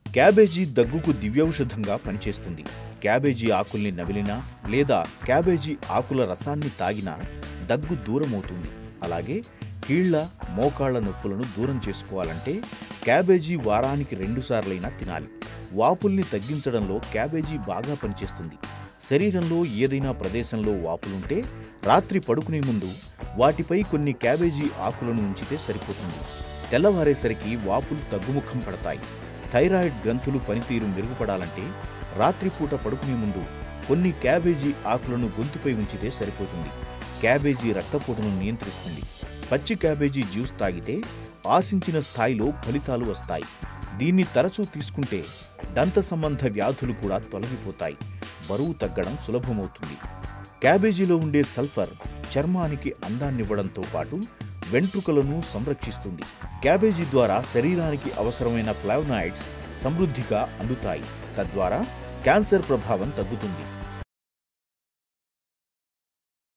cabbage దగ్గుకు దివ్యౌషధంగా పనిచేస్తుంది cabbage ఆకుల్ని నవిలినా లేదా క్యాబేజీ ఆకుల రసాన్ని తాగినా దగ్గు దూరమవుతుంది అలాగే కీళ్ల మోకాళ్ల నొప్పులను దూరం చేసుకోవాలంటే క్యాబేజీ వారానికి రెండుసార్లైనా తినాలి వాపుల్ని తగ్గించడంలో క్యాబేజీ బాగా పనిచేస్తుంది శరీరంలో ఏదైనా ప్రదేశంలో వాపులుంటే రాత్రి పడుకునే ముందు వాటిపై కొన్ని క్యాబేజీ ఆకులను ఉంచితే సరిపోతుంది తెల్లవారేసరికి వాపులు తగ్గుముఖం పడతాయి థైరాయిడ్ గ్రంథులు పనితీరు మెరుగుపడాలంటే రాత్రిపూట పడుకునే ముందు కొన్ని క్యాబేజీ ఆకులను గొంతుపై ఉంచితే సరిపోతుంది క్యాబేజీ రక్తపోటును నియంత్రిస్తుంది పచ్చి క్యాబేజీ జ్యూస్ తాగితే ఆశించిన స్థాయిలో ఫలితాలు వస్తాయి దీన్ని తరచూ తీసుకుంటే దంత సంబంధ వ్యాధులు కూడా తొలగిపోతాయి బరువు తగ్గడం సులభమవుతుంది క్యాబేజీలో ఉండే సల్ఫర్ చర్మానికి అందాన్నివ్వడంతో పాటు వెంట్రుకలను సంరక్షిస్తుంది క్యాబేజీ ద్వారా శరీరానికి అవసరమైన ఫ్లావనాయిడ్స్ సమృద్ధిగా అందుతాయి తద్వారా క్యాన్సర్ ప్రభావం తగ్గుతుంది